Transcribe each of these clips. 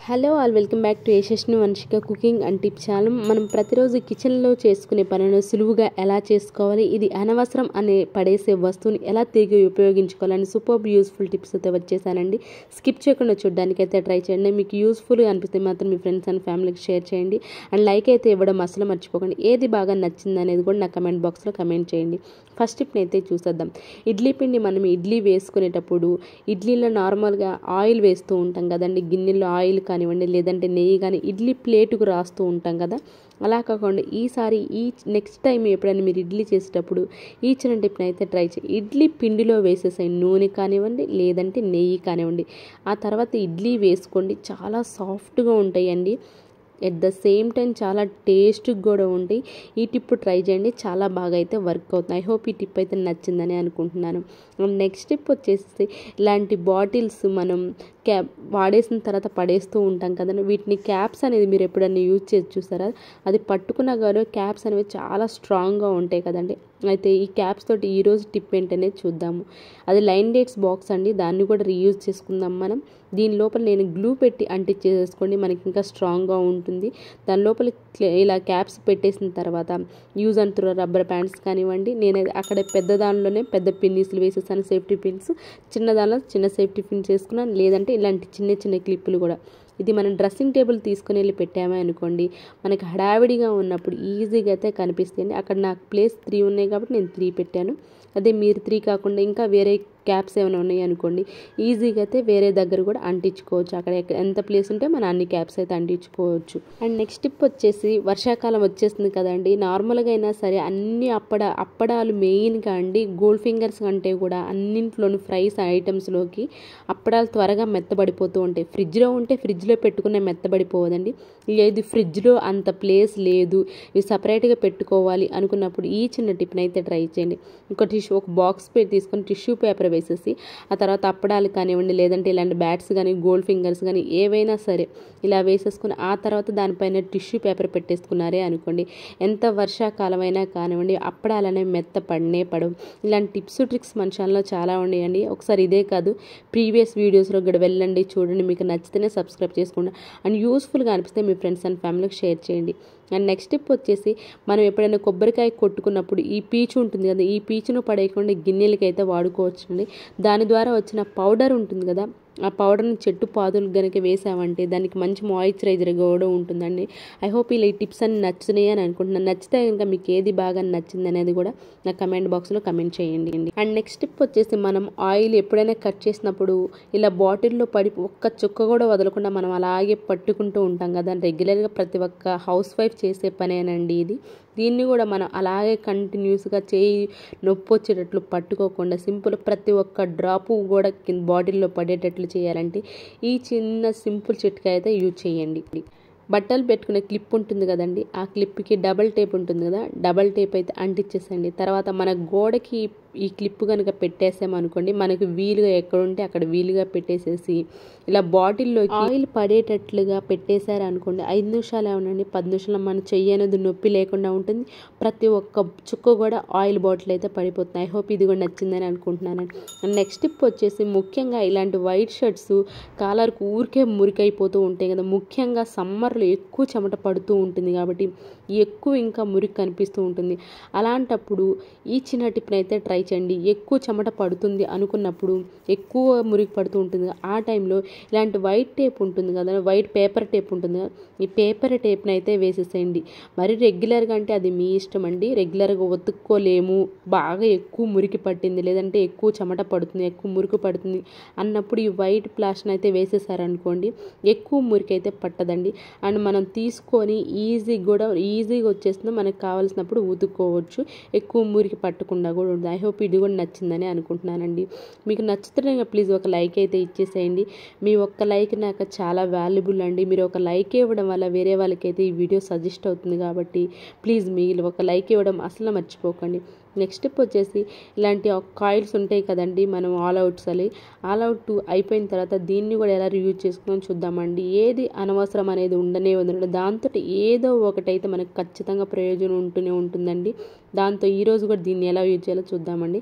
hello all welcome back to Yashasni Vamshika cooking and tip channel మనం ప్రతిరోజు కిచెన్లో చేసుకునే పనులను సులువుగా ఎలా చేసుకోవాలి ఇది అనవసరం అనే పడేసే వస్తువుని ఎలా తిరిగి ఉపయోగించుకోవాలని సూపర్ యూస్ఫుల్ టిప్స్ అయితే వచ్చేసానండి స్కిప్ చేయకుండా చూడడానికి అయితే ట్రై చేయండి మీకు యూస్ఫుల్ అనిపిస్తే మాత్రం మీ ఫ్రెండ్స్ అండ్ ఫ్యామిలీకి షేర్ చేయండి అండ్ లైక్ అయితే ఇవ్వడం అసలు మర్చిపోకండి ఏది బాగా నచ్చింది అనేది కూడా నా కమెంట్ బాక్స్లో కమెంట్ చేయండి ఫస్ట్ టిప్ని అయితే చూసేద్దాం ఇడ్లీ పిండి మనం ఇడ్లీ వేసుకునేటప్పుడు ఇడ్లీలో నార్మల్గా ఆయిల్ వేస్తూ ఉంటాం కదండి గిన్నెలో ఆయిల్ కానివ్వండి లేదంటే నెయ్యి కానీ ఇడ్లీ ప్లేటుకు రాస్తూ ఉంటాం కదా అలా కాకుండా ఈసారి ఈ నెక్స్ట్ టైం ఎప్పుడైనా మీరు ఇడ్లీ చేసేటప్పుడు ఈ చిన్న టిప్ని అయితే ట్రై చేయి ఇడ్లీ పిండిలో వేసేసాయి నూనె కానివ్వండి లేదంటే నెయ్యి కానివ్వండి ఆ తర్వాత ఇడ్లీ వేసుకోండి చాలా సాఫ్ట్గా ఉంటాయండి ఎట్ ద సేమ్ టైం చాలా టేస్ట్గా కూడా ఉంటాయి ఈ టిప్ ట్రై చేయండి చాలా బాగా అయితే వర్క్ అవుతుంది ఐ హోప్ ఈ టిప్ అయితే నచ్చిందని అనుకుంటున్నాను నెక్స్ట్ టిప్ వచ్చేసి ఇలాంటి బాటిల్స్ మనం క్యాప్ వాడేసిన తర్వాత పడేస్తూ ఉంటాం కదండి వీటిని క్యాప్స్ అనేది మీరు ఎప్పుడన్నా యూజ్ చేసి చూసారా అది పట్టుకున్న కానీ క్యాప్స్ అనేవి చాలా స్ట్రాంగ్గా ఉంటాయి కదండి అయితే ఈ క్యాప్స్ తోటి ఈరోజు టిప్ ఏంటనేది చూద్దాము అది లైన్ డేట్స్ బాక్స్ అండి దాన్ని కూడా రీయూజ్ చేసుకుందాం మనం దీని లోపల నేను గ్లూ పెట్టి అంటించేసుకోండి మనకి ఇంకా స్ట్రాంగ్గా ఉంటుంది దాని లోపల ఇలా క్యాప్స్ పెట్టేసిన తర్వాత use and throw rubber pants కానివ్వండి నేను అక్కడ పెద్ద దానిలోనే పెద్ద పిన్నీస్లు వేసేసాను సేఫ్టీ పిన్స్ చిన్న దానిలో చిన్న సేఫ్టీ పిన్స్ వేసుకున్నాను లేదంటే ఇలాంటి చిన్న చిన్న క్లిప్పులు కూడా ఇది మనం డ్రెస్సింగ్ టేబుల్ తీసుకుని వెళ్ళి పెట్టామే అనుకోండి మనకి హడావిడిగా ఉన్నప్పుడు ఈజీగా అయితే కనిపిస్తుంది అక్కడ నాకు ప్లేస్ త్రీ ఉన్నాయి కాబట్టి నేను త్రీ పెట్టాను అదే మీరు త్రీ కాకుండా ఇంకా వేరే క్యాప్స్ ఏమైనా ఉన్నాయి అనుకోండి ఈజీగా అయితే వేరే దగ్గర కూడా అంటించుకోవచ్చు అక్కడ ఎంత ప్లేస్ ఉంటే మనం అన్ని క్యాప్స్ అయితే అంటించుకోవచ్చు అండ్ నెక్స్ట్ టిప్ వచ్చేసి వర్షాకాలం వచ్చేస్తుంది కదండి నార్మల్గా అయినా సరే అన్ని అప్పడ అప్పడాలు మెయిన్గా అండి గోల్డ్ ఫింగర్స్ కంటే కూడా అన్నింట్లోని ఫ్రైస్ ఐటమ్స్లోకి అప్పడాలు త్వరగా మెత్తబడిపోతూ ఉంటాయి ఫ్రిడ్జ్లో ఉంటే ఫ్రిడ్జ్లో పెట్టుకునే మెత్తబడిపోవదండి లేదు ఫ్రిడ్జ్లో అంత ప్లేస్ లేదు ఇవి సపరేట్గా పెట్టుకోవాలి అనుకున్నప్పుడు ఈ చిన్న టిప్ని అయితే ట్రై చేయండి ఒక టిష్యూ ఒక బాక్స్ పెట్టి తీసుకొని టిష్యూ పేపర్ వేసేసి ఆ తర్వాత అప్పడాలు కానివ్వండి లేదంటే ఇలాంటి బ్యాట్స్ కానీ గోల్డ్ ఫింగర్స్ కానీ ఏవైనా సరే ఇలా వేసేసుకుని ఆ తర్వాత దానిపైన టిష్యూ పేపర్ పెట్టేసుకున్నారే అనుకోండి ఎంత వర్షాకాలమైనా కానివ్వండి అప్పడాలు అనేవి మెత్త పడనే పడవు ఇలాంటి టిప్స్ ట్రిక్స్ మన ఛానల్లో చాలా ఉన్నాయండి ఒకసారి ఇదే కాదు ప్రీవియస్ వీడియోస్లో కూడా వెళ్ళండి చూడండి మీకు నచ్చితేనే సబ్స్క్రైబ్ చేసుకోండి అండ్ యూస్ఫుల్గా అనిపిస్తే మీ ఫ్రెండ్స్ అండ్ ఫ్యామిలీకి షేర్ చేయండి అండ్ నెక్స్ట్ టిప్ వచ్చేసి మనం ఎప్పుడైనా కొబ్బరికాయ కొట్టుకున్నప్పుడు ఈ పీచు ఉంటుంది కదా ఈ పీచును పడేయకుండా గిన్నెలకి అయితే వాడుకోవచ్చండి దాని ద్వారా వచ్చిన పౌడర్ ఉంటుంది కదా ఆ పౌడర్ని చెట్టు పాదులు కనుక వేసామంటే దానికి మంచి మాయిశ్చరైజర్ కూడా ఉంటుందండి ఐ హోప్ ఇలా ఈ టిప్స్ అన్ని నచ్చినాయి అని అనుకుంటున్నాను నచ్చితే కనుక మీకు ఏది బాగా నచ్చింది అనేది కూడా నా కమెంట్ బాక్స్లో కమెంట్ చేయండి అండ్ నెక్స్ట్ టిప్ వచ్చేసి మనం ఆయిల్ ఎప్పుడైనా కట్ చేసినప్పుడు ఇలా బాటిల్లో పడి ఒక్క చుక్క కూడా వదలకుండా మనం అలాగే పట్టుకుంటూ ఉంటాం కదా రెగ్యులర్గా ప్రతి ఒక్క హౌస్ వైఫ్ చేసే పనేనండి ఇది దీన్ని కూడా మనం అలాగే కంటిన్యూస్గా చేయి నొప్పి వచ్చేటట్లు పట్టుకోకుండా సింపుల్ ప్రతి ఒక్క డ్రాపు కూడా కింద బాటిల్లో పడేటట్లు చేయాలంటే ఈ చిన్న సింపుల్ చిట్కా అయితే యూజ్ చేయండి బట్టలు పెట్టుకునే క్లిప్ ఉంటుంది కదండి ఆ క్లిప్కి డబల్ టేప్ ఉంటుంది కదా డబల్ టేప్ అయితే అంటించేసండి తర్వాత మన గోడకి ఈ క్లిప్ కనుక పెట్టేసామనుకోండి మనకు వీలుగా ఎక్కడుంటే అక్కడ వీలుగా పెట్టేసేసి ఇలా బాటిల్లో ఆయిల్ పడేటట్లుగా పెట్టేశారు అనుకోండి ఐదు నిమిషాలు ఏమనండి పది నిమిషాలు మన చెయ్యి అనేది నొప్పి లేకుండా ఉంటుంది ప్రతి ఒక్క చుక్క కూడా ఆయిల్ బాటిల్ అయితే పడిపోతుంది ఐ హోప్ ఇది కూడా నచ్చిందని అనుకుంటున్నాను నెక్స్ట్ టిప్ వచ్చేసి ముఖ్యంగా ఇలాంటి వైట్ షర్ట్స్ కాలర్కు ఊరికే మురికైపోతూ ఉంటాయి కదా ముఖ్యంగా సమ్మర్లో ఎక్కువ చెమట పడుతూ ఉంటుంది కాబట్టి ఎక్కువ ఇంకా మురికి కనిపిస్తూ ఉంటుంది అలాంటప్పుడు ఈ చిన్న టిప్ని అయితే ట్రై చేయండి ఎక్కువ చెమట పడుతుంది అనుకున్నప్పుడు ఎక్కువ మురికి పడుతూ ఉంటుంది ఆ టైంలో ఇలాంటి వైట్ టేప్ ఉంటుంది కదా వైట్ పేపర్ టేప్ ఉంటుంది కదా ఈ పేపర్ టేప్ని అయితే వేసేసేయండి మరి రెగ్యులర్గా అంటే అది మీ ఇష్టం అండి రెగ్యులర్గా ఒతుక్కోలేము బాగా ఎక్కువ మురికి పట్టింది లేదంటే ఎక్కువ చెమట పడుతుంది ఎక్కువ మురికి పడుతుంది అన్నప్పుడు ఈ వైట్ ప్లాస్ట్ని అయితే వేసేసారనుకోండి ఎక్కువ మురికి అయితే పట్టదండి అండ్ మనం తీసుకొని ఈజీ కూడా ఈజీగా వచ్చేస్తుంది మనకు కావాల్సినప్పుడు ఉతుక్కోవచ్చు ఎక్కువ మురికి పట్టకుండా కూడా ఉంటుంది ఐ హోప్ ఇది కూడా నచ్చిందని అనుకుంటున్నానండి మీకు నచ్చితే ప్లీజ్ ఒక లైక్ అయితే ఇచ్చేసేయండి మీ ఒక్క లైక్ నాకు చాలా వాల్యుబుల్ అండి మీరు ఒక లైక్ ఇవ్వడం వల్ల వేరే వాళ్ళకైతే ఈ వీడియో సజెస్ట్ అవుతుంది కాబట్టి ప్లీజ్ మీరు ఒక లైక్ ఇవ్వడం అసలు మర్చిపోకండి నెక్స్ట్ స్టెప్ వచ్చేసి ఇలాంటి కాయిల్స్ ఉంటాయి కదండి మనం ఆల్ అవుట్స్ అని ఆల్ అవుట్ అయిపోయిన తర్వాత దీన్ని కూడా ఎలా రివ్యూ చేసుకుని చూద్దామండి ఏది అనవసరం అనేది ఉండనే ఉండదు దాంతో ఏదో ఒకటైతే మనకు ఖచ్చితంగా ప్రయోజనం ఉంటూనే ఉంటుందండి దాంతో ఈరోజు కూడా దీన్ని ఎలా యూజ్ చేయాలో చూద్దామండి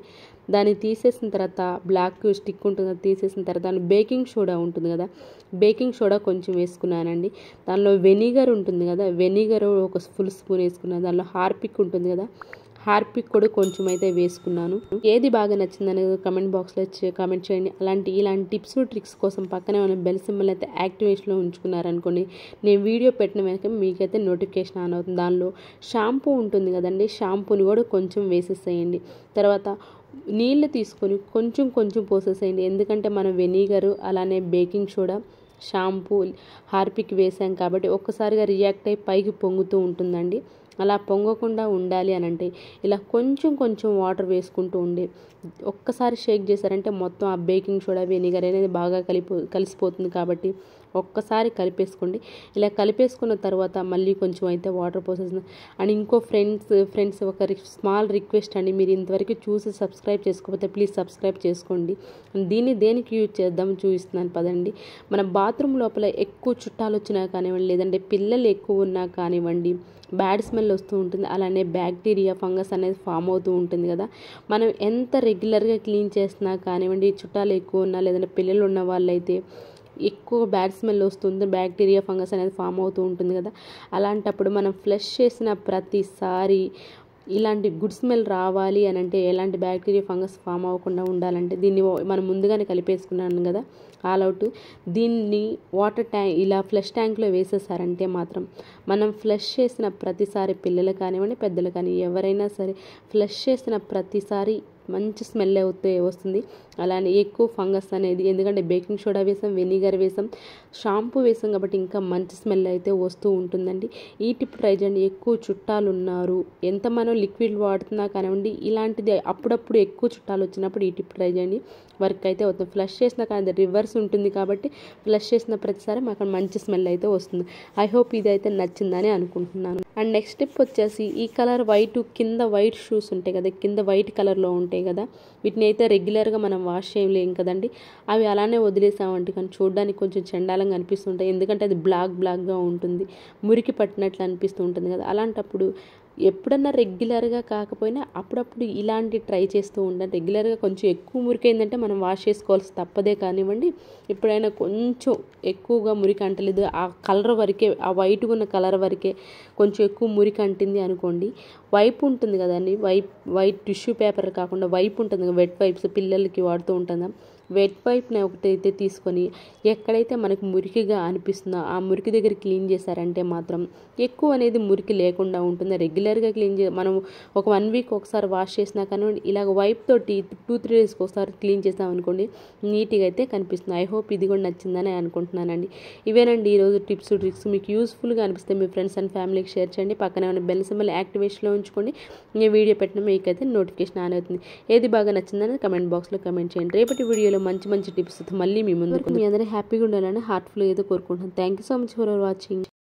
దాన్ని తీసేసిన తర్వాత బ్లాక్ స్టిక్ ఉంటుంది కదా తీసేసిన తర్వాత దాని బేకింగ్ సోడా ఉంటుంది కదా బేకింగ్ సోడా కొంచెం వేసుకున్నానండి దానిలో వెనిగర్ ఉంటుంది కదా వెనిగర్ ఒక ఫుల్ స్పూన్ వేసుకున్నాను దానిలో హార్పిక్ ఉంటుంది కదా హార్పిక్ కూడా కొంచెం అయితే వేసుకున్నాను ఏది బాగా నచ్చిందనేది కమెంట్ బాక్స్లో కామెంట్ చేయండి అలాంటి ఇలాంటి టిప్స్ ట్రిక్స్ కోసం పక్కనే ఉన్న బెల్ సింబల్ అయితే యాక్టివేషన్లో ఉంచుకున్నారనుకోండి నేను వీడియో పెట్టిన వెనక మీకైతే నోటిఫికేషన్ ఆన్ అవుతుంది దానిలో షాంపూ ఉంటుంది కదండి షాంపూని కూడా కొంచెం వేసేసేయండి తర్వాత నీళ్ళు తీసుకొని కొంచెం కొంచెం పోసేసేయండి ఎందుకంటే మనం వెనిగరు అలానే బేకింగ్ సోడా షాంపూ హార్పిక్ వేసాం కాబట్టి ఒక్కసారిగా రియాక్ట్ అయ్యి పైకి పొంగుతూ ఉంటుందండి అలా పొంగకుండా ఉండాలి అని అంటే ఇలా కొంచెం కొంచెం వాటర్ వేసుకుంటూ ఉండి ఒక్కసారి షేక్ చేశారంటే మొత్తం ఆ బేకింగ్ సోడా వెనిగర్ అనేది బాగా కలిపి కలిసిపోతుంది కాబట్టి ఒక్కసారి కలిపేసుకోండి ఇలా కలిపేసుకున్న తర్వాత మళ్ళీ కొంచెం అయితే వాటర్ పోసేస్తుంది అండ్ ఇంకో ఫ్రెండ్స్ ఫ్రెండ్స్ ఒక స్మాల్ రిక్వెస్ట్ అండి మీరు ఇంతవరకు చూసి సబ్స్క్రైబ్ చేసుకోకపోతే ప్లీజ్ సబ్స్క్రైబ్ చేసుకోండి దీన్ని దేనికి యూజ్ చేద్దాం చూపిస్తున్నాను పదండి మన బాత్రూమ్ లోపల ఎక్కువ చుట్టాలు వచ్చినా కానివ్వండి లేదంటే పిల్లలు ఎక్కువ ఉన్నా కానివ్వండి బ్యాడ్ స్మెల్ వస్తూ ఉంటుంది అలానే బ్యాక్టీరియా ఫంగస్ అనేది ఫామ్ అవుతూ ఉంటుంది కదా మనం ఎంత రెగ్యులర్గా క్లీన్ చేసినా కానివ్వండి చుట్టాలు ఎక్కువ ఉన్నా లేదంటే పిల్లలు ఉన్న వాళ్ళైతే ఎక్కువ బ్యాడ్ స్మెల్ వస్తుంది బ్యాక్టీరియా ఫంగస్ అనేది ఫామ్ అవుతూ ఉంటుంది కదా అలాంటప్పుడు మనం ఫ్లష్ చేసిన ప్రతిసారి ఇలాంటి గుడ్ స్మెల్ రావాలి అని అంటే ఎలాంటి బ్యాక్టీరియా ఫంగస్ ఫామ్ అవ్వకుండా ఉండాలంటే దీన్ని మనం ముందుగానే కలిపేసుకున్నాను కదా ఆల్ అవుట్ దీన్ని వాటర్ ట్యాంక్ ఇలా ఫ్లష్ ట్యాంక్లో వేసేసారంటే మాత్రం మనం ఫ్లష్ చేసిన ప్రతిసారి పిల్లలు కానివ్వండి పెద్దలు కానీ ఎవరైనా సరే ఫ్లష్ చేసిన ప్రతిసారి మంచి స్మెల్ అవుతే వస్తుంది అలానే ఎక్కువ ఫంగస్ అనేది ఎందుకంటే బేకింగ్ సోడా వేసాం వెనిగర్ వేసాం షాంపూ వేసాం కాబట్టి ఇంకా మంచి స్మెల్ అయితే వస్తూ ఉంటుందండి ఈ టిప్ ట్రై చేయండి ఎక్కువ చుట్టాలు ఉన్నారు ఎంత మనం లిక్విడ్ వాడుతున్నా కానివ్వండి ఇలాంటిది అప్పుడప్పుడు ఎక్కువ చుట్టాలు వచ్చినప్పుడు ఈ టిప్ ట్రై చేయండి వర్క్ అయితే అవుతుంది ఫ్లష్ చేసిన కానీ రివర్స్ ఉంటుంది కాబట్టి ఫ్లష్ చేసిన ప్రతిసారి మాకు మంచి స్మెల్ అయితే వస్తుంది ఐ హోప్ ఇది అయితే నచ్చిందని అనుకుంటున్నాను అండ్ నెక్స్ట్ టిప్ వచ్చేసి ఈ కలర్ వైట్ కింద వైట్ షూస్ ఉంటాయి కదా కింద వైట్ కలర్లో ఉంటాయి కదా వీటిని అయితే రెగ్యులర్గా మనం వాష్ చేయలేం కదండి అవి అలానే వదిలేసామంటే కానీ చూడడానికి కొంచెం చండాలంగా అనిపిస్తుంటాయి ఎందుకంటే అది బ్లాక్ బ్లాక్గా ఉంటుంది మురికి పట్టినట్లు అనిపిస్తూ ఉంటుంది కదా అలాంటప్పుడు ఎప్పుడన్నా రెగ్యులర్గా కాకపోయినా అప్పుడప్పుడు ఇలాంటి ట్రై చేస్తూ ఉండండి రెగ్యులర్గా కొంచెం ఎక్కువ మురికి అయిందంటే మనం వాష్ చేసుకోవాల్సి తప్పదే కానివ్వండి ఎప్పుడైనా కొంచెం ఎక్కువగా మురికి అంటలేదు ఆ కలర్ వరకే ఆ వైట్గా ఉన్న కలర్ వరకే కొంచెం ఎక్కువ మురికి అంటింది అనుకోండి వైప్ ఉంటుంది కదండి వైప్ వైట్ టిష్యూ పేపర్ కాకుండా వైప్ ఉంటుంది కదా వెట్ వైప్స్ పిల్లలకి వాడుతూ ఉంటాం వెట్ వైప్ని ఒకటైతే తీసుకొని ఎక్కడైతే మనకు మురికిగా అనిపిస్తుందో ఆ మురికి దగ్గర క్లీన్ చేశారంటే మాత్రం ఎక్కువ అనేది మురికి లేకుండా ఉంటుంది రెగ్యులర్గా క్లీన్ చే మనం ఒక వన్ వీక్ ఒకసారి వాష్ చేసినా కానీ ఇలాగ వైప్ తోటి టూ త్రీ డేస్కి ఒకసారి క్లీన్ చేసాం అనుకోండి నీట్గా అయితే కనిపిస్తుంది ఐ హోప్ ఇది కూడా నచ్చిందని అనుకుంటున్నానండి ఇవేనండి ఈరోజు టిప్స్ ట్రిక్స్ మీకు యూస్ఫుల్గా అనిపిస్తే మీ ఫ్రెండ్స్ అండ్ ఫ్యామిలీకి షేర్ చేయండి పక్కనే ఉన్న బెల్ సింబల్ యాక్టివేషన్లో ఉంచుకోండి నేను వీడియో పెట్టిన మీకైతే నోటిఫికేషన్ ఆన్ అవుతుంది ఏది బాగా నచ్చిందని కమెంట్ బాక్స్లో కమెంట్ చేయండి రేపటి వీడియోలో మంచి మంచి టిప్స్ మళ్ళీ మీ ముందుకు మీ అందరూ హ్యాపీగా ఉండాలని హార్ట్ఫుల్ ఏదో కోరుకుంటున్నాను thank you so much for watching